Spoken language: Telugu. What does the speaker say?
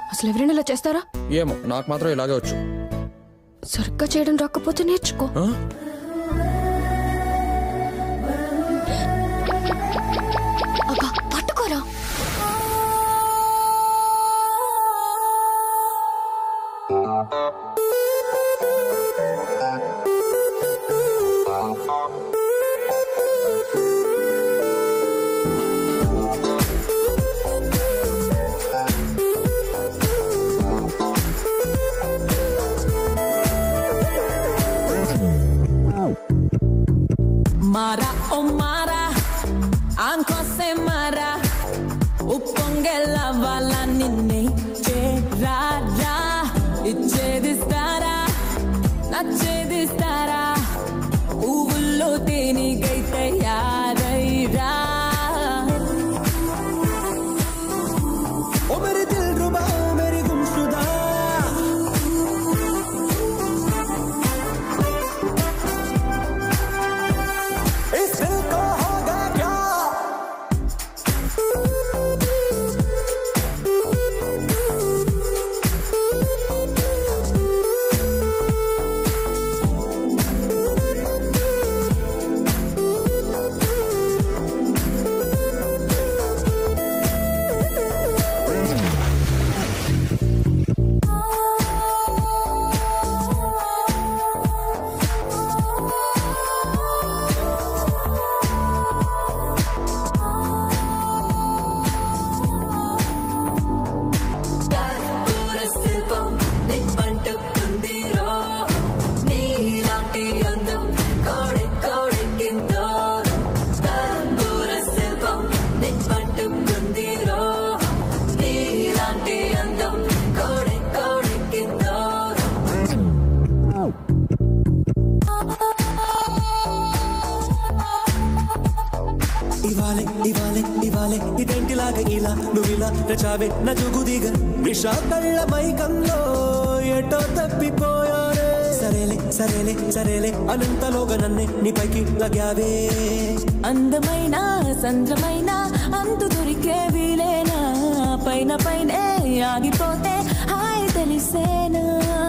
అసలు ఎవరైనా ఇలా చేస్తారా ఏమో నాకు మాత్రం ఇలాగే వచ్చు సరిగ్గా చేయడం రాకపోతే నేర్చుకో ఆ? అబ్బా పట్టుకోరా Mara o Mara, anko se Mara, ఉప్పొంగెల వాళ్ళ నిన్నే చేరారా ఇచ్చేదిస్తారా నచ్చేదిస్తారా పువ్వుల్లో తేనెకై తయారైరా ओ मेरे दिल रुबा मेरी गुमशुदा इस दिल को होगा क्या కర్పూర శిల్పం నిప్పంటుకుందిరో నీలాంటి అందం కోడె కోడెక్కిందో కర్పూర శిల్పం నిప్పంటుకుందిరో నీలాంటి అందం కోడె కోడెక్కిందో ఇవాళే ఇవాళే ఇవాళే ఇదేంటిలాగా ఇలా నువ్వు ఇలా రచావే నా జుగుదిగ విషా కళ్ళ మైకంలో ఎటో తప్పిపోయారే సరేలే సరేలే సరేలే అనంతలోగా నన్నే నీ పైకి లగావే అందమైన సంద్రమైన అంతు దొరికే వీలేనా పైన పైనే ఆగిపోతే హాయ్ తెలిసేనా